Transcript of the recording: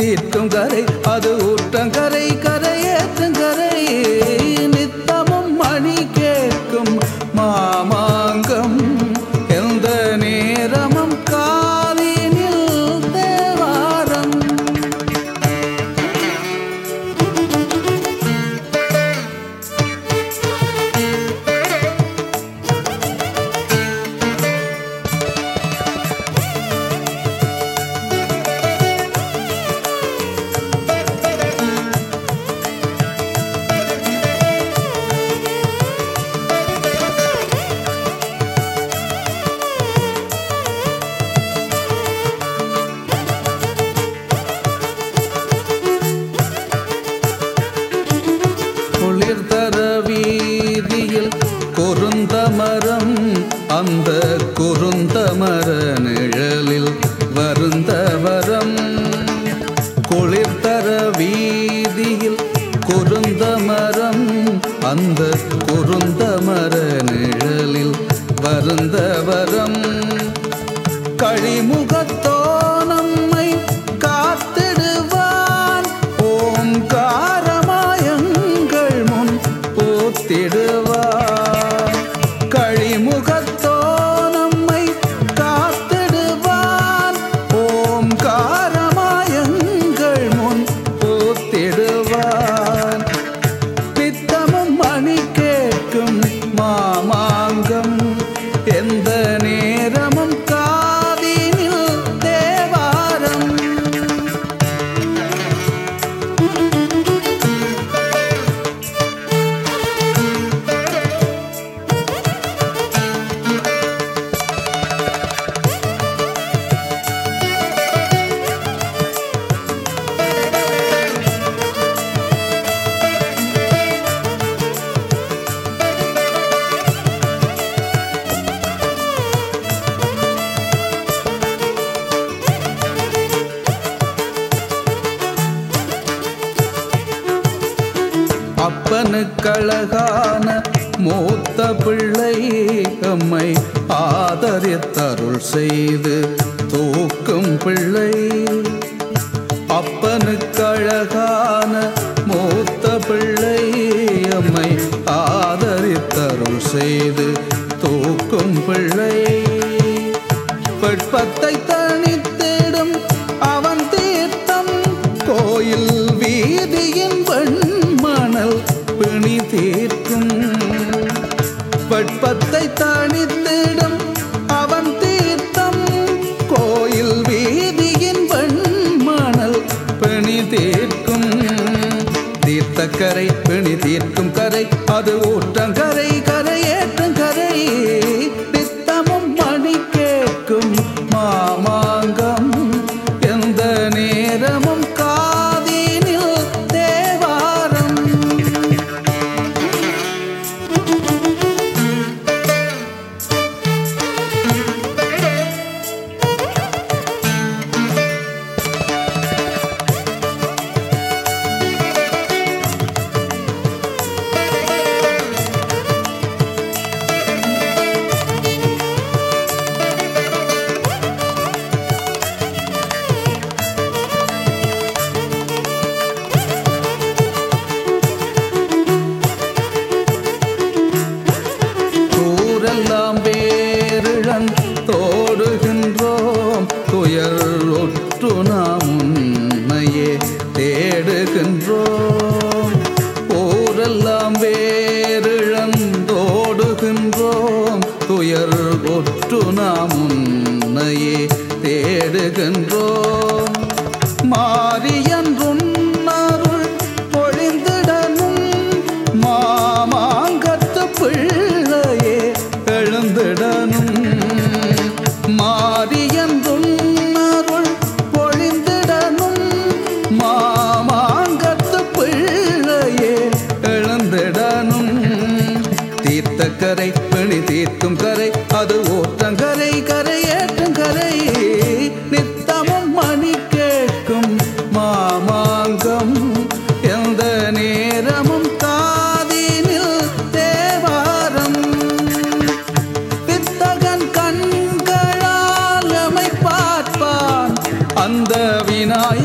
தீர்க்கும் கரை அது ஊற்றங்கரை கரையேற்றங்கரை நித்தமும் மணி கேட்கும் மாமாங்கம் எந்த நேரமும் காலினில் தேவாரம் குளிர் தர வீதியில் குருந்த மரம் அந்த குருந்த மர நிழலில் வருந்த வரம் குளிர் தர வீதியில் குருந்த மரம் அந்த குருந்த மர நிழலில் வருந்த வரம் கழிமுகத்தோ நம்மை காத்திடுவான் ஓங்காரமாயங்கள் முன் போத்திடுவான் கழிமுகத்தோ நம்மை காத்திடுவான் ஓங்காரமாயங்கள் முன் போத்திடுவான் பித்தமும் மணி கேட்கும் மாமாங்கம் எந்த நேரமும் காதினில் தேவாரம் அப்பனுக்கழகான மூத்த பிள்ளை எம்மை ஆதரித்தருள் செய்து தூக்கும் பிள்ளை அப்பனுக்கழகான மூத்த பிள்ளை எம்மை ஆதரித்தருள் செய்து தூக்கும் பிள்ளை வெட்பத்தை தணித்திடும் அவன் தீர்த்தம் கோயில் வீதியின் வெண்மணல் பிணி தீர்க்கும் வெட்பத்தை தணித்திடும் அவன் தீர்த்தம் கோயில் வீதியின் வெண்மணல் பிணி தீர்க்கும் தீர்த்தக்கரை பிணி தீர்க்கும் கரை அது ஊற்றங்கரை கரையேற்றும் கரை நித்தமும் மணி கேட்கும் மாமாங்கம் எந்த நேரமும் காதினில் தேவாரம் ஊரெல்லாம் வேறிழன் தோடுகின்றோம் துயர் ஒற்று நாம் உன்னையே தேடுகின்றோம் ஊரெல்லாம் வேறிழன் தோடுகின்றோம் துயர் ஒற்று நாம் உன்னையே தேடுகின்றோம் மாரியன்றும் அருள் பொழிந்திடனும் மாமாங்கத்து பிள்ளையே எழுந்திடனும் மாரியன்றும் அருள் பொழிந்திடனும் மாமாங்கத்து பிள்ளையே எழுந்திடனும் தீர்த்தக்கரை பிணி தீர்க்கும் கரை அது ஓட்டங்கரை கரையேற்றும் கரை நித்தமும் மணி கேட்கும் மாமாங்கம் எந்த நேரமும் காதினில் தேவாரம் வித்தகன் கண்களால் எமை பார்ப்பான் அந்த விநாயகன்